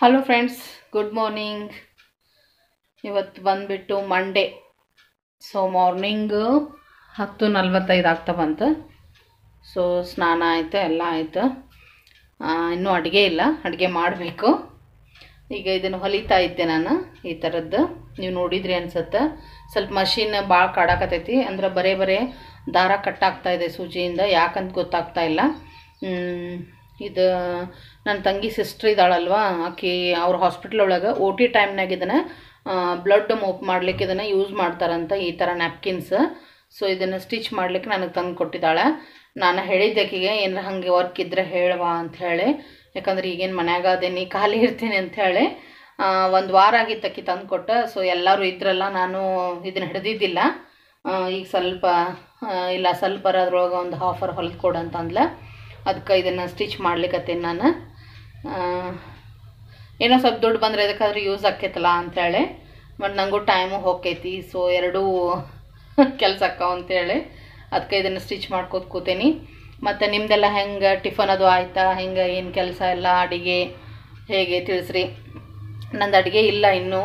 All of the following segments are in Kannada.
ಹಲೋ ಫ್ರೆಂಡ್ಸ್ ಗುಡ್ ಮಾರ್ನಿಂಗ್ ಇವತ್ತು ಬಂದುಬಿಟ್ಟು ಮಂಡೇ ಸೊ ಮಾರ್ನಿಂಗು ಹತ್ತು ನಲ್ವತ್ತೈದು ಆಗ್ತಾ ಬಂತು ಸೊ ಸ್ನಾನ ಆಯಿತು ಎಲ್ಲ ಆಯಿತು ಇನ್ನೂ ಅಡುಗೆ ಇಲ್ಲ ಅಡುಗೆ ಮಾಡಬೇಕು ಈಗ ಇದನ್ನು ಹೊಲಿತಾ ಇದ್ದೆ ನಾನು ಈ ಥರದ್ದು ನೀವು ನೋಡಿದ್ರಿ ಅನ್ಸುತ್ತೆ ಸ್ವಲ್ಪ ಮಷಿನ್ ಭಾಳ ಕಾಡಾಕತೈತಿ ಅಂದ್ರೆ ಬರೇ ಬರೇ ದಾರ ಕಟ್ಟಾಗ್ತಾ ಇದೆ ಸೂಜಿಯಿಂದ ಯಾಕಂತ ಗೊತ್ತಾಗ್ತಾ ಇಲ್ಲ ಹ್ಮ್, ಇದು ನನ್ನ ತಂಗಿ ಸಿಸ್ಟ್ರ್ ಇದ್ದಾಳಲ್ವ ಆಕಿ ಅವ್ರ ಹಾಸ್ಪಿಟ್ಲ್ ಒಳಗೆ ಓ ಟಿ ಟೈಮ್ನಾಗ ಇದನ್ನು ಬ್ಲಡ್ ಮೂವ್ ಮಾಡ್ಲಿಕ್ಕೆ ಇದನ್ನು ಯೂಸ್ ಮಾಡ್ತಾರಂತ ಈ ಥರ ನ್ಯಾಪ್ಕಿನ್ಸ್ ಸೊ ಇದನ್ನು ಸ್ಟಿಚ್ ಮಾಡ್ಲಿಕ್ಕೆ ನನಗೆ ತಂದು ಕೊಟ್ಟಿದ್ದಾಳೆ ನಾನು ಹೇಳಿದ್ದೆ ಆಕಿಗೆ ಏನಾರ ಹಾಗೆ ವರ್ಕ್ ಇದ್ದರೆ ಹೇಳವಾ ಅಂತ ಹೇಳಿ ಯಾಕಂದ್ರೆ ಈಗೇನು ಮನ್ಯಾಗ ಅದೇನಿ ಖಾಲಿ ಇರ್ತೀನಿ ಅಂತ ಹೇಳಿ ಒಂದು ವಾರ ಆಗಿತ್ತು ಆಕಿ ತಂದು ಕೊಟ್ಟ ಸೊ ಎಲ್ಲರೂ ಇದ್ರಲ್ಲ ನಾನು ಇದನ್ನು ಹಿಡ್ದಿದ್ದಿಲ್ಲ ಆ, ಈಗ ಸ್ವಲ್ಪ ಆ, ಇಲ್ಲ ಸ್ವಲ್ಪ ಅದ್ರೊಳಗೆ ಒಂದು ಹಾಫರ್ ಹೊಲ್ದು ಕೊಡು ಅಂತ ಅಂದ್ಲ ಅದಕ್ಕೆ ಇದನ್ನು ಸ್ಟಿಚ್ ಮಾಡ್ಲಿಕ್ಕತ್ತೀನಿ ನಾನು ಆ, ಏನೋ ಸ್ವಲ್ಪ ದುಡ್ಡು ಬಂದರೆ ಅದಕ್ಕಾದ್ರೂ ಯೂಸ್ ಆಕೈತಲ್ಲ ಅಂಥೇಳಿ ಮತ್ತು ನನಗೂ ಟೈಮು ಹೋಗ್ತೈತಿ ಸೊ ಎರಡೂ ಕೆಲಸ ಅಕ್ಕಾವ ಅಂತೇಳಿ ಅದಕ್ಕೆ ಇದನ್ನು ಸ್ಟಿಚ್ ಮಾಡ್ಕೋತ ಕೂತೀನಿ ಮತ್ತು ನಿಮ್ಮದೆಲ್ಲ ಹೆಂಗೆ ಟಿಫನ್ ಅದು ಆಯಿತಾ ಹೆಂಗೆ ಏನು ಕೆಲಸ ಎಲ್ಲ ಅಡಿಗೆ ಹೇಗೆ ತಿಳಿಸ್ರಿ ನಂದು ಅಡುಗೆ ಇಲ್ಲ ಇನ್ನೂ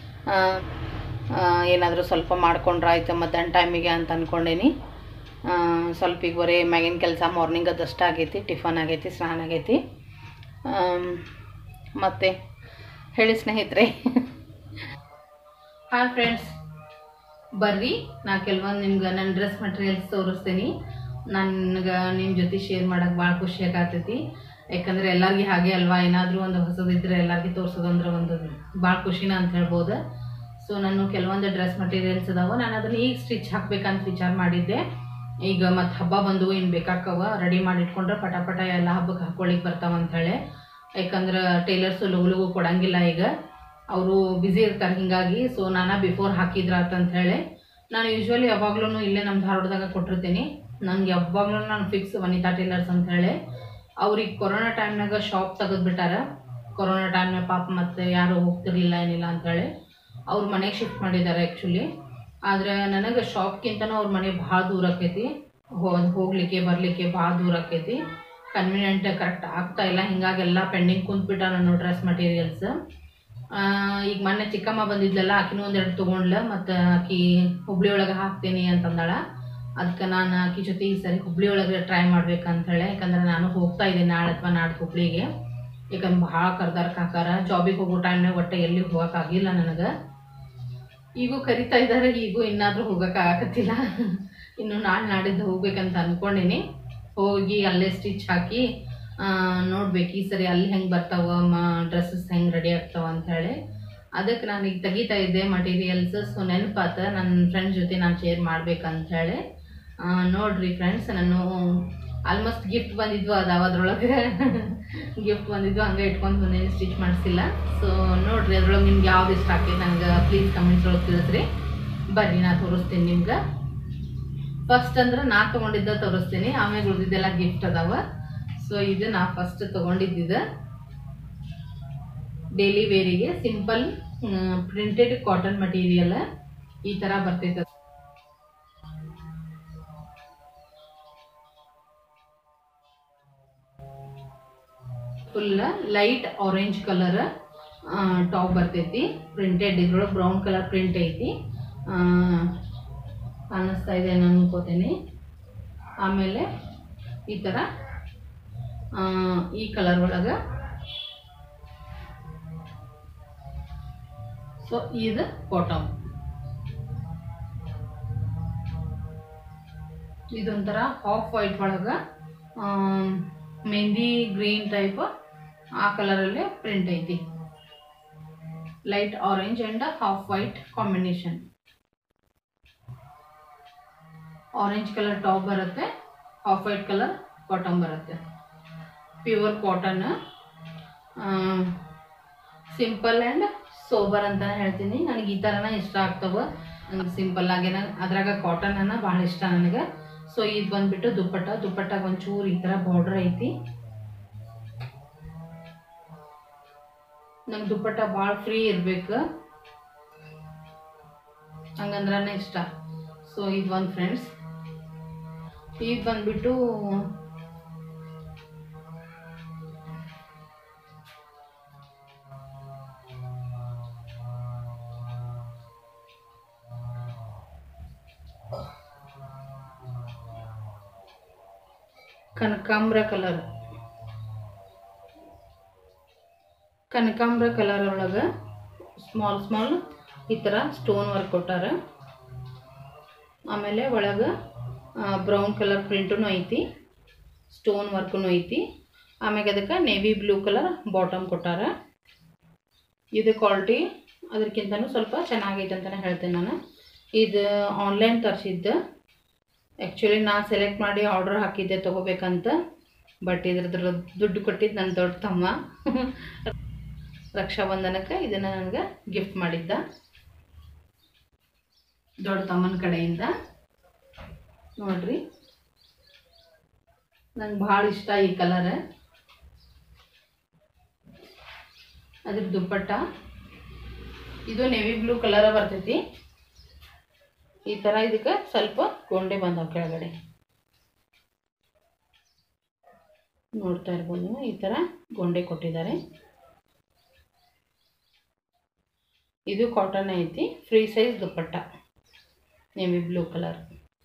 ಏನಾದರೂ ಸ್ವಲ್ಪ ಮಾಡ್ಕೊಂಡ್ರೆ ಆಯ್ತು ಮಧ್ಯಾಹ್ನ ಟೈಮಿಗೆ ಅಂತ ಅಂದ್ಕೊಂಡೀನಿ ಆ, ಸ್ವಲ್ಪ ಈಗ ಬರೀ ಮ್ಯಾಗಿನ ಕೆಲಸ ಮಾರ್ನಿಂಗ್ ಅದಷ್ಟು ಆಗೈತಿ ಟಿಫನ್ ಆಗೈತಿ ಸ್ನಾನ ಆಗೈತಿ ಮತ್ತು ಹೇಳಿ ಸ್ನೇಹಿತರೆ ಹಾಯ್ ಫ್ರೆಂಡ್ಸ್ ಬರ್ರಿ ನಾ ಕೆಲವೊಂದು ನಿಮ್ಗೆ ನನ್ನ ಡ್ರೆಸ್ ಮಟೀರಿಯಲ್ಸ್ ತೋರಿಸ್ತೀನಿ ನನಗೆ ನಿಮ್ಮ ಜೊತೆ ಶೇರ್ ಮಾಡೋಕೆ ಭಾಳ ಖುಷಿ ಆಗತ್ತೈತಿ ಯಾಕಂದರೆ ಎಲ್ಲರಿಗೆ ಹಾಗೆ ಅಲ್ವಾ ಏನಾದರೂ ಒಂದು ಹೊಸದಿದ್ದರೆ ಎಲ್ಲರಿಗೆ ತೋರಿಸೋದಂದ್ರೆ ಒಂದು ಭಾಳ ಖುಷಿನ ಅಂತ ಹೇಳ್ಬೋದು ಸೊ ನಾನು ಕೆಲವೊಂದು ಡ್ರೆಸ್ ಮಟೀರಿಯಲ್ಸ್ ಅದಾವ ನಾನು ಅದನ್ನು ಈಗ ಸ್ಟಿಚ್ ಹಾಕ್ಬೇಕಂತ ವಿಚಾರ ಮಾಡಿದ್ದೆ ಈಗ ಮತ್ತು ಹಬ್ಬ ಬಂದು ಏನು ಬೇಕಾಕವ ರೆಡಿ ಮಾಡಿ ಇಟ್ಕೊಂಡ್ರೆ ಪಟ ಪಟ ಎಲ್ಲ ಹಬ್ಬಕ್ಕೆ ಹಾಕ್ಕೊಳ್ಳಿಕ್ಕೆ ಬರ್ತಾವ ಅಂಥೇಳಿ ಯಾಕಂದ್ರೆ ಟೇಲರ್ಸು ಲಗು ಲಗು ಕೊಡಂಗಿಲ್ಲ ಈಗ ಅವರು ಬ್ಯುಸಿ ಇರ್ತಾರೆ ಹಿಂಗಾಗಿ ಸೊ ನಾನು ಬಿಫೋರ್ ಹಾಕಿದ್ರಾತ ಅಂತ ಹೇಳಿ ನಾನು ಯೂಶ್ವಲಿ ಯಾವಾಗ್ಲೂ ಇಲ್ಲೇ ನಮ್ಮ ಧಾರವಾಡದಾಗ ಕೊಟ್ಟಿರ್ತೀನಿ ನನಗೆ ಯಾವಾಗ್ಲೂ ನಾನು ಫಿಕ್ಸ್ ವನಿತಾ ಟೇಲರ್ಸ್ ಅಂತ ಹೇಳಿ ಅವ್ರಿಗೆ ಕೊರೋನಾ ಟೈಮ್ನಾಗ ಶಾಪ್ ತೆಗೆದ್ಬಿಟ್ಟಾರ ಕೊರೋನಾ ಟೈಮ್ನಾಗ ಪಾಪ ಮತ್ತೆ ಯಾರು ಹೋಗ್ತಿರ್ಲಿಲ್ಲ ಏನಿಲ್ಲ ಅಂತೇಳಿ ಅವ್ರ ಮನೆಗೆ ಶಿಫ್ಟ್ ಮಾಡಿದ್ದಾರೆ ಆ್ಯಕ್ಚುಲಿ ಆದರೆ ನನಗೆ ಶಾಪ್ಗಿಂತನೂ ಅವ್ರ ಮನೆ ಭಾಳ ದೂರ ಆಕೈತಿ ಹೋ- ಹೋಗ್ಲಿಕ್ಕೆ ಬರಲಿಕ್ಕೆ ಭಾಳ ದೂರ ಆಕೈತಿ ಕನ್ವೀನಿಯೆಂಟ್ ಕರೆಕ್ಟ್ ಆಗ್ತಾ ಇಲ್ಲ ಹಿಂಗಾಗಿ ಎಲ್ಲ ಪೆಂಡಿಂಗ್ ಕುಂತ್ಬಿಟ್ಟ ನಾನು ಡ್ರೆಸ್ ಮಟೀರಿಯಲ್ಸ್ ಈಗ ಮೊನ್ನೆ ಚಿಕ್ಕಮ್ಮ ಬಂದಿದ್ಲಲ್ಲ ಆಕಿನೂ ಒಂದೆರಡು ತೊಗೊಂಡ್ಲ ಮತ್ತು ಆಕಿ ಹುಬ್ಳಿ ಒಳಗೆ ಹಾಕ್ತೀನಿ ಅಂತಂದಾಳ ಅದಕ್ಕೆ ನಾನು ಆಕಿ ಜೊತೆ ಈ ಸರಿ ಹುಬ್ಳಿ ಒಳಗೆ ಟ್ರೈ ಮಾಡ್ಬೇಕಂತ ಹೇಳಿ ಯಾಕಂದ್ರೆ ನಾನು ಹೋಗ್ತಾ ಇದ್ದೀನಿ ನಾಳೆ ಅಥವಾ ನಾಡ್ದು ಹುಬ್ಳಿಗೆ ಯಾಕಂದ್ರೆ ಭಾಳ ಕರ್ದಾರ ಕಾಕಾರ ಜಾಬಿಗೆ ಹೋಗೋ ಟೈಮ್ನಾಗ ಒಟ್ಟೆ ಎಲ್ಲಿ ಹೋಗೋಕ್ಕಾಗಿಲ್ಲ ನನಗೆ ಈಗೂ ಕರಿತಾ ಇದ್ದಾರೆ ಈಗೂ ಇನ್ನಾದರೂ ಹೋಗೋಕ್ಕಾಗತ್ತಿಲ್ಲ ಇನ್ನು ನಾಳೆ ನಾಡಿದ್ದು ಹೋಗ್ಬೇಕಂತ ಅಂದ್ಕೊಂಡೀನಿ ಹೋಗಿ ಅಲ್ಲೇ ಸ್ಟಿಚ್ ಹಾಕಿ ನೋಡ್ಬೇಕು ಈ ಸರಿ ಅಲ್ಲಿ ಹೆಂಗೆ ಬರ್ತಾವ ಮ ಡ್ರೆಸ್ಸಸ್ ಹೆಂಗೆ ರೆಡಿ ಆಗ್ತಾವ ಅಂತ ಹೇಳಿ ಅದಕ್ಕೆ ನಾನು ಈಗ ತೆಗಿತಾ ಇದ್ದೆ ಮಟೀರಿಯಲ್ಸ್ ಸೊ ನೆನಪಾತ ನನ್ನ ಫ್ರೆಂಡ್ಸ್ ಜೊತೆ ನಾನು ಶೇರ್ ಮಾಡ್ಬೇಕಂತ ಹೇಳಿ ಆ, ನೋಡ್ರಿ ಫ್ರೆಂಡ್ಸ್ ನಾನು ಆಲ್ಮೋಸ್ಟ್ ಗಿಫ್ಟ್ ಬಂದಿದ್ವು ಅದಾವ ಅದ್ರೊಳಗೆ ಗಿಫ್ಟ್ ಬಂದಿದ್ವು ಹಂಗೆ ಇಟ್ಕೊಂಡು ಬಂದೇನಿ ಸ್ಟಿಚ್ ಮಾಡಿಸಿಲ್ಲ ಸೊ ನೋಡ್ರಿ ಅದ್ರೊಳಗೆ ನಿಮ್ಗೆ ಯಾವ್ದು ಇಷ್ಟ ಆಗ್ತೈತೆ ನನಗೆ ಪ್ಲೀಸ್ ಕಮೆಂಟ್ಸ್ ಒಳಗೆ ತಿಳಿಸ್ರಿ ಬರ್ರಿ ನಾ ತೋರಿಸ್ತೀನಿ ನಿಮ್ಗೆ ಫಸ್ಟ್ ಅಂದ್ರೆ ನಾ ತೊಗೊಂಡಿದ್ದ ತೋರಿಸ್ತೀನಿ ಆಮೇಲೆ ಉಳಿದಿದ್ದೆಲ್ಲ ಗಿಫ್ಟ್ ಅದಾವ ಸೊ ಇದು ನಾ ಫಸ್ಟ್ ತೊಗೊಂಡಿದ್ದಿದ್ದು ಡೈಲಿ ವೇರಿಗೆ ಸಿಂಪಲ್ ಪ್ರಿಂಟೆಡ್ ಕಾಟನ್ ಮಟೀರಿಯಲ್ ಈ ಥರ ಬರ್ತೈತೆ full light orange colour top ಬರ್ತೈತಿ ಪ್ರಿಂಟೆಡ್ ಇದ್ರೊಳಗೆ ಬ್ರೌನ್ ಕಲರ್ ಪ್ರಿಂಟ್ ಐತಿ ಆ, ಕಾಣಿಸ್ತಾ ಇದೆ ನಾನು ಅನ್ಕೋತೀನಿ ಆಮೇಲೆ ಈ ಥರ ಆ, ಈ ಕಲರ್ ಒಳಗೆ ಸೊ ಇದು ಬಾಟಮ್ ಇದೊಂಥರ ಹಾಫ್ ವೈಟ್ ಒಳಗೆ ಮೆಹಂದಿ ಗ್ರೀನ್ ಟೈಪ್ ಆ ಕಲರಲ್ಲೇ ಪ್ರಿಂಟ್ ಐತಿ light orange and half white combination orange colour top ಬರುತ್ತೆ ಹಾಫ್ ವೈಟ್ ಕಲರ್ ಬಾಟಮ್ ಬರುತ್ತೆ pure cotton simple and sober ಅಂತ ಹೇಳ್ತೀನಿ ನನಗೆ ಈ ಥರನ ಇಷ್ಟ ಆಗ್ತವೆ ನನಗೆ ಸಿಂಪಲ್ ಆಗೇನ ಅದ್ರಾಗ ಕಾಟನ್ ಅನ್ನ ಭಾಳ ಇಷ್ಟ ನನಗೆ ಸೊ ಇದು ಬಂದ್ಬಿಟ್ಟು ದುಪ್ಪಟ್ಟ ದುಪ್ಪಟ್ಟಾಗ ಒಂಚೂರು ಈ ಥರ ಬಾರ್ಡರ್ ಐತಿ ನಂಗೆ ದುಪ್ಪಟ್ಟ ಭಾಳ ಫ್ರೀ ಇರ್ಬೇಕು ಹಂಗಂದ್ರನೇ ಇಷ್ಟ ಸೊ ಇದು ಒಂದು ಫ್ರೆಂಡ್ಸ್ ಇದು ಬಂದ್ಬಿಟ್ಟು ಕನಕಾಂಬ್ರ ಕಲರ್ ಕನಕಾಂಬ್ರ ಕಲರ್ ಒಳಗೆ ಸ್ಮಾಲ್ ಸ್ಮಾಲ್ ಈ ಥರ ಸ್ಟೋನ್ ವರ್ಕ್ ಕೊಟ್ಟಾರ ಆಮೇಲೆ ಒಳಗೆ ಬ್ರೌನ್ ಕಲರ್ ಪ್ರಿಂಟೂ ಐತಿ ಸ್ಟೋನ್ ವರ್ಕೂ ಐತಿ ಆಮ್ಯಾಗ ಅದಕ್ಕೆ ನೇವಿ ಬ್ಲೂ ಕಲರ್ ಬಾಟಮ್ ಕೊಟ್ಟಾರ ಇದು ಕ್ವಾಲಿಟಿ ಅದಕ್ಕಿಂತನೂ ಸ್ವಲ್ಪ ಚೆನ್ನಾಗೈತೆ ಅಂತಲೇ ಹೇಳ್ತೇನೆ ನಾನು ಇದು ಆನ್ಲೈನ್ ತರಿಸಿದ್ದು ಆ್ಯಕ್ಚುಲಿ ನಾನು ಸೆಲೆಕ್ಟ್ ಮಾಡಿ ಆರ್ಡರ್ ಹಾಕಿದ್ದೆ ತೊಗೋಬೇಕಂತ ಬಟ್ ಇದ್ರದ್ರ ದುಡ್ಡು ಕೊಟ್ಟಿದ್ದು ನನ್ನ ದೊಡ್ಡ ತಮ್ಮ ರಕ್ಷಾಬಂಧನಕ್ಕೆ ಇದನ್ನು ನನಗೆ ಗಿಫ್ಟ್ ಮಾಡಿದ್ದ ದೊಡ್ಡ ತಮ್ಮನ ಕಡೆಯಿಂದ ನೋಡ್ರಿ ನಂಗೆ ಭಾಳ ಇಷ್ಟ ಈ ಕಲರ್ ಅದ್ರ ದುಪ್ಪಟ್ಟ ಇದು ನೆವಿ ಬ್ಲೂ ಕಲರ ಬರ್ತೈತಿ ಈ ಥರ ಇದಕ್ಕೆ ಸ್ವಲ್ಪ ಗೊಂಡೆ ಬಂದವು ಕೆಳಗಡೆ ನೋಡ್ತಾ ಇರ್ಬೋದು ನೀವು, ಈ ಥರ ಗೊಂಡೆ ಕೊಟ್ಟಿದ್ದಾರೆ ಇದು ಕಾಟನ್ ಐತಿ free size dupatta navy blue colour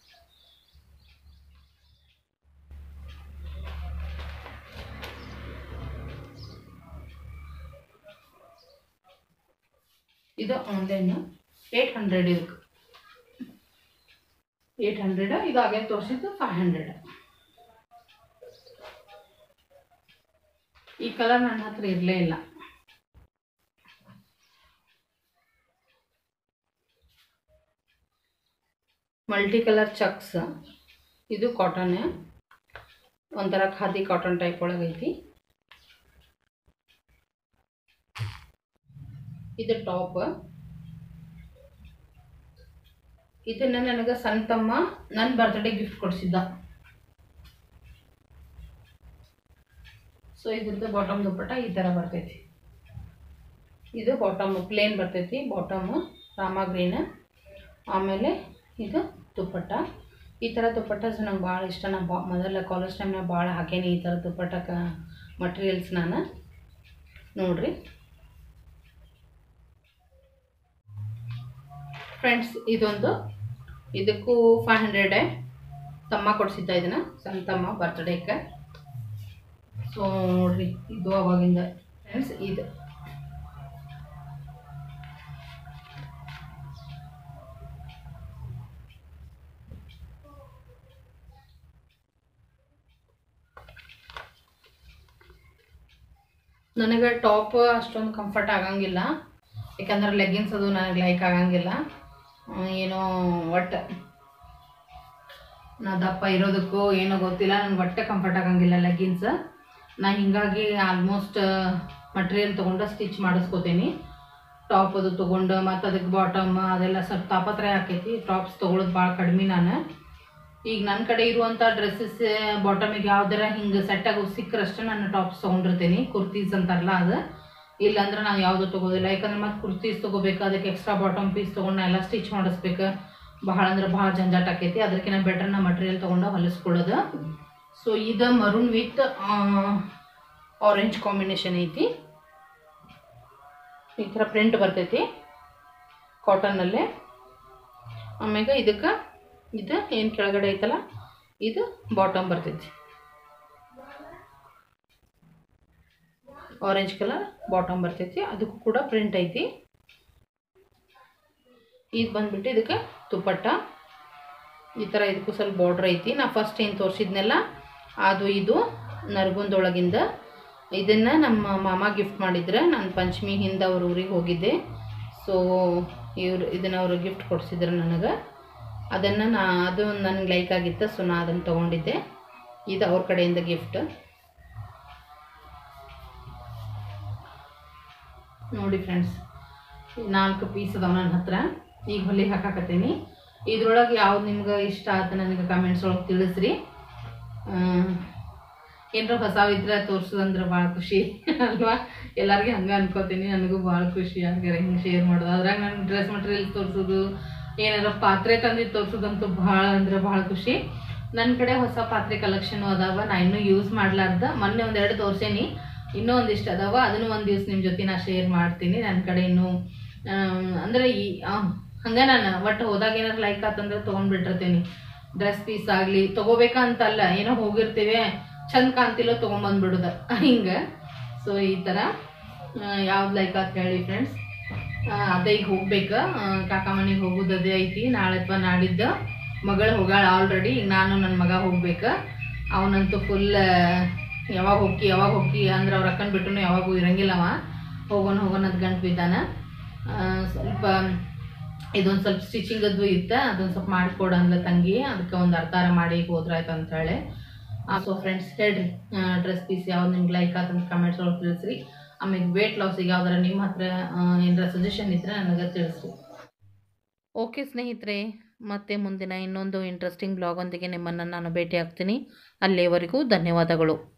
ಇದು ಆನ್ಲೈನ್ ಏಯ್ಟ್ ಹಂಡ್ರೆಡ್ ಇದಕ್ಕೆ ಏಯ್ಟ್ ಹಂಡ್ರೆಡ್ ಇದು ಹಾಗೆ ತೋರಿಸಿದ್ದು ಫೈವ್ ಹಂಡ್ರೆಡ್ ಈ ಕಲರ್ ನನ್ನ ಹತ್ರ ಇರಲೇ ಇಲ್ಲ ಮಲ್ಟಿ ಕಲರ್ ಚಕ್ಸ್ ಇದು ಕಾಟನ್ ಒಂಥರ ಖಾದಿ ಕಾಟನ್ ಟೈಪ್ ಒಳಗೈತಿ ಇದು ಟಾಪ್ ಇದನ್ನ ನನಗೆ ಸಣ್ಣ ತಮ್ಮ ನನ್ನ ಬರ್ತ್ಡೇ ಗಿಫ್ಟ್ ಕೊಡಿಸಿದ್ದ ಸೊ ಇದ್ರದ್ದು ಬಾಟಮ್ ದುಪ್ಪಟ್ಟ ಈ ಥರ ಬರ್ತೈತಿ ಇದು ಬಾಟಮ್ ಪ್ಲೇನ್ ಬರ್ತೈತಿ ಬಾಟಮ್ ರಾಮ ಗ್ರೀನ್ ಆಮೇಲೆ ಇದು ದುಪ್ಪಟ್ಟ ಈ ಥರ ದುಪ್ಪಟ್ಟ ನಂಗೆ ಭಾಳ ಇಷ್ಟ ನಾನು ಬಾ ಮೊದಲ ಕಾಲೇಜ್ ಟೈಮ್ನಾಗ ಭಾಳ ಹಾಕೇನಿ ಈ ಥರ ದುಪ್ಪಟ್ಟಕ್ಕ ಮಟೀರಿಯಲ್ಸ್ ನಾನು ನೋಡ್ರಿ ಫ್ರೆಂಡ್ಸ್ ಇದೊಂದು ಇದಕ್ಕೂ ಫೈವ್ ಹಂಡ್ರೆಡೆ ತಮ್ಮ ಕೊಡಿಸಿದ್ದ ಇದನ್ನು ಸಣ್ಣ ತಮ್ಮ ಬರ್ತ್ಡೇಕ್ಕೆ ಸೊ ನೋಡ್ರಿ ಇದು ಅವಾಗಿಂದ ಫ್ರೆಂಡ್ಸ್ ಇದು ನನಗೆ ಟಾಪ್ ಅಷ್ಟೊಂದು ಕಂಫರ್ಟ್ ಆಗಂಗಿಲ್ಲ ಯಾಕಂದ್ರೆ ಲೆಗ್ಗಿನ್ಸ್ ಅದು ನನಗೆ ಲೈಕ್ ಆಗಂಗಿಲ್ಲ ಆ, ಏನೋ ಒಟ್ಟು ನಾ ದಪ್ಪ ಇರೋದಕ್ಕೂ ಏನೋ ಗೊತ್ತಿಲ್ಲ ನನಗೆ ಒಟ್ಟೆ ಕಂಫರ್ಟ್ ಆಗಂಗಿಲ್ಲ ಲೆಗ್ಗಿನ್ಸ್ ನಾ ಹಿಂಗಾಗಿ ಆಲ್ಮೋಸ್ಟ್ ಮಟೀರಿಯಲ್ ತೊಗೊಂಡು ಸ್ಟಿಚ್ ಮಾಡಿಸ್ಕೋತೀನಿ ಟಾಪ್ ಅದು ತೊಗೊಂಡು ಮತ್ತು ಅದಕ್ಕೆ ಬಾಟಮ್ ಅದೆಲ್ಲ ಸ್ವಲ್ಪ ತಾಪತ್ರಯ ಆಕೈತಿ ಟಾಪ್ಸ್ ತೊಗೊಳೋದು ಭಾಳ ಕಡಿಮೆ ನಾನು ಈಗ ನನ್ನ ಕಡೆ ಇರುವಂಥ ಡ್ರೆಸ್ಸಸ್ ಬಾಟಮಿಗೆ ಯಾವ್ದಾರ ಹಿಂಗೆ ಸೆಟ್ ಆಗೋ ಸಿಕ್ಕರಷ್ಟೇ ನಾನು ಟಾಪ್ಸ್ ತೊಗೊಂಡಿರ್ತೀನಿ ಕುರ್ತೀಸ್ ಅಂತಾರಲ್ಲ ಅದು ಇಲ್ಲಾಂದ್ರೆ ನಾನು ಯಾವುದು ತೊಗೋದಿಲ್ಲ ಯಾಕಂದ್ರೆ ಮತ್ತೆ ಕುರ್ತೀಸ್ ತೊಗೋಬೇಕು ಅದಕ್ಕೆ ಎಕ್ಸ್ಟ್ರಾ ಬಾಟಮ್ ಪೀಸ್ ತೊಗೊಂಡು ನಾ ಎಲ್ಲ ಸ್ಟಿಚ್ ಮಾಡಿಸ್ಬೇಕು ಭಾಳ ಅಂದ್ರೆ ಭಾಳ ಜಂಜಾಟ ಆಕೈತಿ ಅದಕ್ಕಿಂತ ಬೆಟರ್ ನಾ ಮಟೀರಿಯಲ್ ತೊಗೊಂಡು ಹೊಲಿಸ್ಕೊಳ್ಳೋದು ಸೊ ಇದು ಮರೂನ್ ವಿತ್ ಆರೆಂಜ್ ಕಾಂಬಿನೇಷನ್ ಐತಿ ಈ ಥರ ಪ್ರಿಂಟ್ ಬರ್ತೈತಿ ಕಾಟನ್ನಲ್ಲೇ ಆಮ್ಯಾಗ ಇದಕ್ಕೆ ಇದು ಏನು ಕೆಳಗಡೆ ಐತಲ್ಲ ಇದು ಬಾಟಮ್ ಬರ್ತೈತಿ ಆರೆಂಜ್ ಕಲರ್ ಬಾಟಮ್ ಬರ್ತೈತಿ ಅದಕ್ಕೂ ಕೂಡ ಪ್ರಿಂಟ್ ಐತಿ ಇದು ಬಂದ್ಬಿಟ್ಟು ಇದಕ್ಕೆ ತುಪ್ಪಟ್ಟ ಈ ಥರ ಇದಕ್ಕೂ ಸ್ವಲ್ಪ ಬಾರ್ಡ್ರ್ ಐತಿ ನಾ ಫಸ್ಟ್ ಏನು ತೋರಿಸಿದ್ನೆಲ್ಲ ಅದು ಇದು ನರಗುಂದೊಳಗಿಂದ ಇದನ್ನು ನಮ್ಮ ಮಾಮ ಗಿಫ್ಟ್ ಮಾಡಿದ್ರೆ ನಾನು ಪಂಚಮಿ ಹಿಂದೆ ಅವ್ರ ಊರಿಗೆ ಹೋಗಿದ್ದೆ ಸೊ ಇವ್ರು ಇದನ್ನು ಅವರು ಗಿಫ್ಟ್ ಕೊಡಿಸಿದ್ರು ನನಗೆ ಅದನ್ನು ನಾ ಅದು ನನಗೆ ಲೈಕ್ ಆಗಿತ್ತು ಸೊ ನಾ ಅದನ್ನು ತೊಗೊಂಡಿದ್ದೆ ಇದು ಅವ್ರ ಕಡೆಯಿಂದ ಗಿಫ್ಟ್ ನೋಡಿ ಫ್ರೆಂಡ್ಸ್ ನಾಲ್ಕು ಪೀಸ್ ಅದಾವ ನನ್ನ ಹತ್ರ ಈಗ ಹೊಲಿಗೆ ಹಾಕಾಕತ್ತೀನಿ ಇದ್ರೊಳಗೆ ಯಾವ್ದು ನಿಮ್ಗೆ ಇಷ್ಟ ಆಯ್ತು ನನಗೆ ಕಮೆಂಟ್ಸ್ ಒಳಗೆ ತಿಳಿಸ್ರಿ ಏನಾರ ಹೊಸವಿದ್ರೆ ತೋರ್ಸೋದಂದ್ರೆ ಭಾಳ ಖುಷಿ ಅಲ್ವಾ ಎಲ್ಲರಿಗೆ ಹಂಗೆ ಅನ್ಕೋತೀನಿ ನನಗೂ ಭಾಳ ಖುಷಿ ಯಾರಿಗಾರ ಹಿಂಗೆ ಶೇರ್ ಮಾಡೋದು ಅದ್ರಾಗ ನಾನು ಡ್ರೆಸ್ ಮಟೀರಿಯಲ್ ತೋರಿಸೋದು ಏನಾರ ಪಾತ್ರೆ ತಂದಿದ್ದು ತೋರಿಸೋದಂತೂ ಭಾಳ ಅಂದ್ರೆ ಭಾಳ ಖುಷಿ ನನ್ನ ಕಡೆ ಹೊಸ ಪಾತ್ರೆ ಕಲೆಕ್ಷನ್ ಅದಾವ ನಾ ಇನ್ನೂ ಯೂಸ್ ಮಾಡ್ಲಾರ್ದ ಮೊನ್ನೆ ಒಂದೆರಡು ತೋರ್ಸೇನಿ ಇನ್ನೂ ಒಂದಿಷ್ಟು ಅದಾವ ಅದನ್ನು ಒಂದು ದಿವ್ಸ ನಿಮ್ಮ ಜೊತೆ ನಾ ಶೇರ್ ಮಾಡ್ತೀನಿ ನನ್ನ ಕಡೆ ಇನ್ನೂ ಆಮ್, ಅಂದ್ರೆ ಈ ಹಂಗೆ ನಾನು ಒಟ್ಟು ಹೋದಾಗ ಏನಾರು ಲೈಕ್ ಆತಂದ್ರೆ ತೊಗೊಂಡ್ಬಿಟ್ಟಿರ್ತೀನಿ ಡ್ರೆಸ್ ಪೀಸ್ ಆಗಲಿ ತೊಗೋಬೇಕಂತಲ್ಲ ಏನೋ ಹೋಗಿರ್ತೀವಿ ಚಂದ ಕಾಣ್ತಿಲ್ಲ ತೊಗೊಂಬಂದ್ಬಿಡುದ ಹಿಂಗೆ ಸೊ ಈ ಥರ ಯಾವ್ದು ಲೈಕ್ ಆತ ಹೇಳಿ ಫ್ರೆಂಡ್ಸ್ ಅದೇ ಈಗ ಹೋಗ್ಬೇಕು ಆ, ಕಾಕ ಮನೆಗೆ ಹೋಗೋದು ಅದೇ ಐತಿ ನಾಳೆ ಅಥವಾ ನಾಡಿದ್ದು ಮಗಳು ಹೋಗಾಳ ಆಲ್ರೆಡಿ ಈಗ ನಾನು ನನ್ನ ಮಗ ಹೋಗ್ಬೇಕು ಅವನಂತೂ ಫುಲ್ ಯಾವಾಗ ಹೋಗಿ ಯಾವಾಗ ಹೋಗಿ ಅಂದ್ರೆ ಅವ್ರ ಅಕ್ಕನ ಬಿಟ್ಟು ಯಾವಾಗೂ ಇರಂಗಿಲ್ಲ ಅವ ಹೋಗೋಣ ಹೋಗೋಣ ಅಂತ ಗಂಟು ಬಿದ್ದಾನ ಆ, ಸ್ವಲ್ಪ ಇದೊಂದು ಸ್ವಲ್ಪ ಸ್ಟಿಚಿಂಗ್ ಅದು ಇತ್ತು ಅದೊಂದು ಸ್ವಲ್ಪ ಮಾಡಿಕೊಡು ಅಂದ್ಲ ತಂಗಿ ಅದಕ್ಕೆ ಒಂದು ಅರ್ಧಾರ ಮಾಡಿ ಹೋದ್ರಾಯ್ತು ಅಂತ ಹೇಳಿ ಸೊ ಫ್ರೆಂಡ್ಸ್ ಹೇಳ್ರಿ ಡ್ರೆಸ್ ಪೀಸ್ ಯಾವ್ದು ನಿಮ್ಗೆ ಲೈಕ್ ಆತಂತ ಕಮೆಂಟ್ಸ್ ಒಳಗೆ ತಿಳಿಸ್ರಿ ಆಮೇಲೆ ವೇಟ್ ಲಾಸಿಗೆ ಯಾವ್ದಾರ ನಿಮ್ಮ ಹತ್ರ ಏನಾರ ಸಜೆಷನ್ ಇದ್ರೆ ನನಗೆ ತಿಳಿಸ್ರಿ ಓಕೆ ಸ್ನೇಹಿತರೆ ಮತ್ತೆ ಮುಂದಿನ ಇನ್ನೊಂದು ಇಂಟ್ರೆಸ್ಟಿಂಗ್ ಬ್ಲಾಗೊಂದಿಗೆ ನಿಮ್ಮನ್ನು ನಾನು ಭೇಟಿ ಆಗ್ತೀನಿ ಅಲ್ಲಿಯವರೆಗೂ ಧನ್ಯವಾದಗಳು